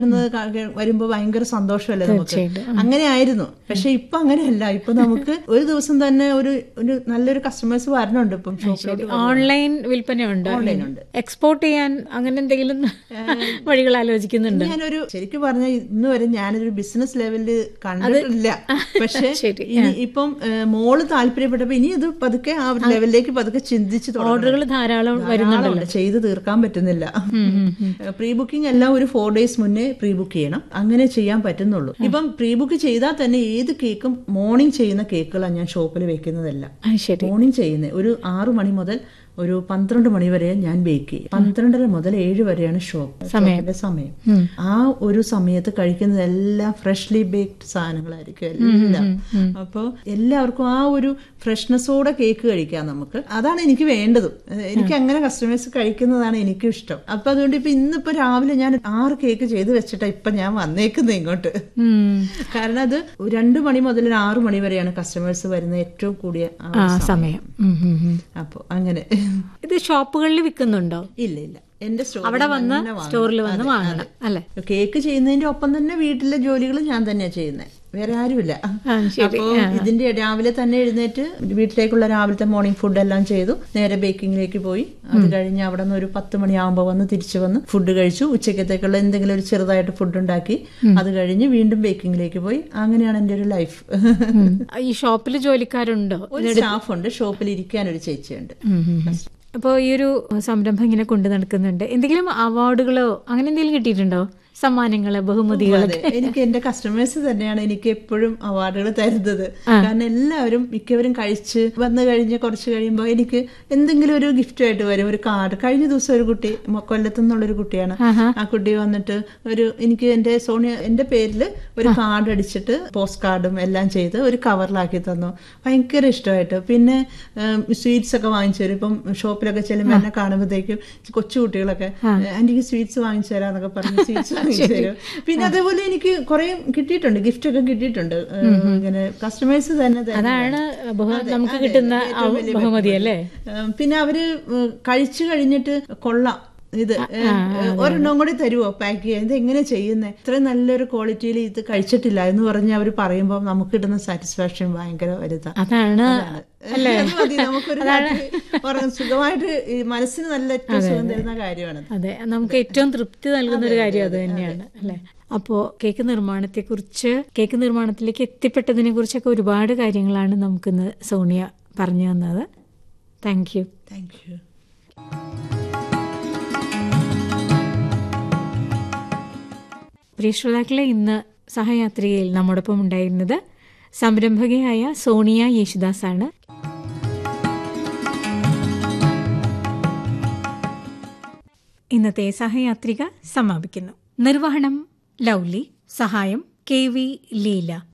എന്നത് ക- വരുമ്പോ ഭയങ്കര സന്തോഷമല്ലേ നമുക്ക് തീർച്ചയായിട്ടും. അങ്ങനെ ആയിരുന്നു പക്ഷെ ഇപ്പൊ അങ്ങനെയല്ല ഇപ്പൊ നമുക്ക് ഒരു ദിവസം തന്നെ ഒരു ഒരു നല്ലൊരു കസ്റ്റമേഴ്സ് വരണുണ്ട് ഇപ്പം ഷോപ്പിലോട്ട് ഓൺലൈൻ വിൽപ്പനയുണ്ട് ഓൺലൈൻ ഉണ്ട് എക്സ്പോർട്ട് ചെയ്യാൻ അങ്ങനെ എന്തെങ്കിലും വഴികൾ ആലോചിക്കുന്നുണ്ട് ഞാനൊരു ശരിക്കും പറഞ്ഞ ഇന്ന് വരെ ഞാനൊരു ബിസിനസ് ലെവലില് കണ്ടിട്ടില്ല പക്ഷെ ശരി. ഇനി ഇപ്പം ഏഹ്, മോള് താല്പര്യപ്പെട്ടപ്പോ ഇനി ഇത് പതുക്കെ ആ ഒരു ലെവലിലേക്ക് പതുക്കെ ചിന്തിച്ച് തുടങ്ങണം. ഓർഡറുകൾ ധാരാളം വരുന്നുണ്ടല്ലോ ധാരാളമുണ്ട്. ചെയ്ത് തീർക്കാൻ പറ്റുന്നില്ല പ്രീ ബുക്കിംഗ് എല്ലാം ഒരു ഫോർ ഡേയ്സ് മുന്നേ പ്രീ ബുക്ക് ചെയ്യണം അങ്ങനെ ചെയ്യാൻ പറ്റുന്നുള്ളൂ ഇപ്പം പ്രീ ബുക്ക് ചെയ്താൽ തന്നെ ഏത് കേക്കും മോർണിംഗ് ചെയ്യുന്ന കേക്കുകളാണ് ഞാൻ ഷോപ്പിൽ വെക്കുന്നതല്ല ആ, ശരി മോർണിംഗ് ചെയ്യുന്നത് ഒരു ആറു മണി മുതൽ ഒരു പന്ത്രണ്ട് മണി വരെ ഞാൻ ബേക്ക് ചെയ്യും പന്ത്രണ്ടര മുതൽ ഏഴ് വരെയാണ് ഷോപ്പ് ഷോപ്പിന്റെ സമയം ആ ഒരു സമയത്ത് കഴിക്കുന്നതെല്ലാം ഫ്രഷ്ലി ബേക്ഡ് സാധനങ്ങളായിരിക്കും എല്ലാം അപ്പോൾ എല്ലാവർക്കും ആ ഒരു ഫ്രഷ്നെസ്സോടെ കേക്ക് കഴിക്കാം നമുക്ക് അതാണ് എനിക്ക് വേണ്ടതും ഏഹ് എനിക്ക് അങ്ങനെ കസ്റ്റമേഴ്സ് കഴിക്കുന്നതാണ് എനിക്കും ഇഷ്ടം അപ്പൊ അതുകൊണ്ട് ഇപ്പൊ ഇന്നിപ്പോ രാവിലെ ഞാൻ ആറ് കേക്ക് ചെയ്ത് വെച്ചിട്ടാ ഇപ്പൊ ഞാൻ വന്നേക്കുന്നത് ഇങ്ങോട്ട് ഉം. കാരണം അത് രണ്ടു മണി മുതൽ ഒരു ആറു മണി വരെയാണ് കസ്റ്റമേഴ്സ് വരുന്ന ഏറ്റവും കൂടിയ ആ ആ ഒരു സമയം. സമയം ഉം, ഉം, ഉം. അപ്പൊ അങ്ങനെ ഇത് ഷോപ്പുകളിൽ വിൽക്കുന്നുണ്ടോ ഇല്ല ഇല്ല എന്റെ സ്റ്റോറിൽ അവിടെ വന്ന് തന്നെ വാങ്ങണം. സ്റ്റോറിൽ വന്ന് അതെ, വാങ്ങണം അല്ലെ അതെ. കേക്ക് ചെയ്യുന്നതിന്റെ ഒപ്പം തന്നെ വീട്ടിലെ ജോലികൾ ഞാൻ തന്നെയാ ചെയ്യുന്നത് വേറെ ആരുമില്ല ആ, ശരി. അപ്പോ ഇതിന്റെ രാവിലെ തന്നെ എഴുന്നേറ്റ് വീട്ടിലേക്കുള്ള രാവിലത്തെ മോർണിംഗ് ഫുഡ് എല്ലാം ചെയ്തു നേരെ ബേക്കിങ്ങിലേക്ക് പോയി അത് കഴിഞ്ഞ് അവിടെ നിന്ന് ഒരു പത്ത് മണിയാകുമ്പോൾ വന്ന് തിരിച്ചു വന്ന് ഫുഡ് കഴിച്ചു ഉച്ചക്കത്തേക്കുള്ള എന്തെങ്കിലും ഒരു ചെറുതായിട്ട് ഫുഡ് ഉണ്ടാക്കി അത് കഴിഞ്ഞ് വീണ്ടും ബേക്കിങ്ങിലേക്ക് പോയി അങ്ങനെയാണ് എന്റെ ഒരു ലൈഫ് ഈ ഷോപ്പിൽ ജോലിക്കാരുണ്ടോ ഒരു സ്റ്റാഫ് ഉണ്ട് ഷോപ്പിൽ ഇരിക്കാൻ ഒരു ചേച്ചിയുണ്ട് അപ്പോൾ ഈ ഒരു സംരംഭം ഇങ്ങനെ കൊണ്ടു നടക്കുന്നുണ്ട് എന്തെങ്കിലും അവാർഡുകളോ അങ്ങനെ എന്തെങ്കിലും കിട്ടിയിട്ടുണ്ടോ സമ്മാനങ്ങള് ബഹുമതികൾ അതെ എനിക്ക് എന്റെ കസ്റ്റമേഴ്സ് തന്നെയാണ് എനിക്ക് എപ്പോഴും അവാർഡുകൾ തരുന്നത് കാരണം എല്ലാവരും മിക്കവരും കഴിച്ച് വന്നു കഴിഞ്ഞ് കുറച്ച് കഴിയുമ്പോൾ എനിക്ക് എന്തെങ്കിലും ഒരു ഗിഫ്റ്റ് ആയിട്ട് വരും ഒരു കാർഡ് കഴിഞ്ഞ ദിവസം ഒരു കുട്ടി മ- കൊല്ലത്തു നിന്നുള്ളൊരു കുട്ടിയാണ് ആ കുട്ടി വന്നിട്ട് ഒരു എനിക്ക് എന്റെ സോണിയ എന്റെ പേരിൽ ഒരു കാർഡ് അടിച്ചിട്ട് പോസ്റ്റ് കാർഡും എല്ലാം ചെയ്ത് ഒരു കവറിലാക്കി തന്നു ഭയങ്കര ഇഷ്ടമായിട്ട് പിന്നെ സ്വീറ്റ്സ് ഒക്കെ വാങ്ങിച്ചു തരും ഇപ്പം ഷോപ്പിലൊക്കെ ചെല്ലുമ്പോൾ എന്നെ കാണുമ്പോഴത്തേക്കും കൊച്ചു കുട്ടികളൊക്കെ ആന്റിക്ക് സ്വീറ്റ്സ് വാങ്ങിച്ചു തരാന്നൊക്കെ പറഞ്ഞ് സ്വീറ്റ്സ് വാങ്ങിച്ചു തരും പിന്നെ അതേപോലെ എനിക്ക് കുറെ കിട്ടിയിട്ടുണ്ട് ഗിഫ്റ്റ് ഒക്കെ കിട്ടിയിട്ടുണ്ട് ഏഹ്, ഇങ്ങനെ കസ്റ്റമേഴ്സ് തന്നെ തരുന്നതാണ്. അതാണ് ബഹു- അതെ, നമുക്ക് അതെ, കിട്ടുന്ന ഏറ്റവും ആ വലിയ ബഹുമതി അല്ലേ ഏഹ്, പിന്നെ അവര് ഏഹ്, കഴിച്ചു കഴിഞ്ഞിട്ട് കൊള്ളാം ഇത് ഏഹ്, ഒരെണ്ണം കൂടി തരുമോ പാക്ക് ചെയ്യാൻ ഇത് എങ്ങനെ ചെയ്യുന്നേ ഇത്രയും നല്ലൊരു ക്വാളിറ്റിയിൽ ഇത് കഴിച്ചിട്ടില്ല എന്ന് പറഞ്ഞ് അവർ പറയുമ്പോൾ നമുക്ക് കിട്ടുന്ന സാറ്റിസ്ഫാക്ഷൻ ഭയങ്കര വലുതാ അതാണ് അല്ലേ അത് മതി നമുക്കൊരു രാത്രി ഉറങ്ങാൻ സുഖമായിട്ട് ഈ മനസ്സിന് നല്ല ഏറ്റവും സുഖം തരുന്ന കാര്യമാണ് അതെ നമുക്ക് ഏറ്റവും തൃപ്തി നൽകുന്ന ഒരു കാര്യം അത് തന്നെയാണ് അല്ലെ അപ്പോ കേക്ക് നിർമ്മാണത്തെ കുറിച്ച് കേക്ക് നിർമ്മാണത്തിലേക്ക് എത്തിപ്പെട്ടതിനെ കുറിച്ചൊക്കെ ഒരുപാട് കാര്യങ്ങളാണ് നമുക്കിന്ന് സോണിയ പറഞ്ഞു തന്നത് താങ്ക് യു താങ്ക് യു പ്രിയ ശ്രോതാക്കളെ ഇന്ന് സഹയാത്രികയിൽ നമ്മോടൊപ്പം ഉണ്ടായിരുന്നത് സംരംഭകയായ സോണിയ യേശുദാസ് ആണ് ഇന്നത്തെ സഹയാത്രിക സമാപിക്കുന്നു നിർവഹണം ലൗലി സഹായം കെ വി ലീല